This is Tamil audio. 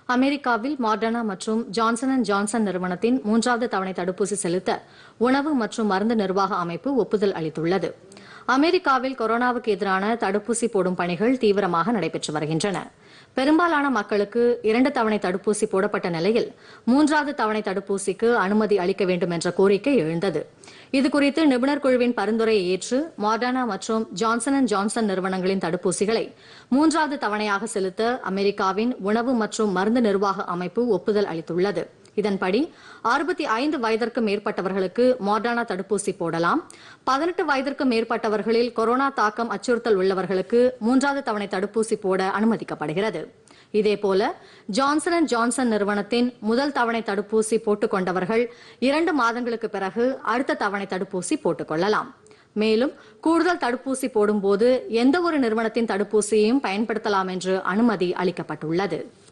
அமெரிக்காவில் மாடர்னா மற்றும் ஜான்சன் அண்ட் ஜான்சன் நிறுவனத்தின் மூன்றாவது தவணை தடுப்பூசி செலுத்த உணவு மற்றும் மருந்து நிர்வாக அமைப்பு ஒப்புதல் அளித்துள்ளது அமெரிக்காவில் கொரோனாவுக்கு எதிரான தடுப்பூசி போடும் பணிகள் தீவிரமாக நடைபெற்று வருகின்றன பெரும்பாலான மக்களுக்கு இரண்டு தவணை தடுப்பூசி போடப்பட்ட நிலையில் மூன்றாவது தவணை தடுப்பூசிக்கு அனுமதி அளிக்க வேண்டும் என்ற கோரிக்கை எழுந்தது இதுகுறித்து நிபுணர் குழுவின் பரிந்துரையை ஏற்று மாடர்னா மற்றும் ஜான்சன் அண்ட் ஜான்சன் நிறுவனங்களின் தடுப்பூசிகளை மூன்றாவது தவணையாக செலுத்த அமெரிக்காவின் உணவு மற்றும் மருந்து நிர்வாக அமைப்பு ஒப்புதல் அளித்துள்ளது இதன்படி அறுபத்தி ஐந்து வயதிற்கு மேற்பட்டவர்களுக்கு மாடர்னா தடுப்பூசி போடலாம் பதினெட்டு வயதிற்கு மேற்பட்டவர்களில் கொரோனா தாக்கம் அச்சுறுத்தல் உள்ளவர்களுக்கு மூன்றாவது தவணை தடுப்பூசி போட அனுமதிக்கப்படுகிறது இதேபோல ஜான்சன் அண்ட் ஜான்சன் நிறுவனத்தின் முதல் தவணை தடுப்பூசி போட்டுக் கொண்டவர்கள் இரண்டு மாதங்களுக்கு பிறகு அடுத்த தவணை தடுப்பூசி போட்டுக் கொள்ளலாம் மேலும் கூடுதல் தடுப்பூசி போடும்போது எந்த ஒரு நிறுவனத்தின் தடுப்பூசியையும் பயன்படுத்தலாம் என்று அனுமதி அளிக்கப்பட்டுள்ளது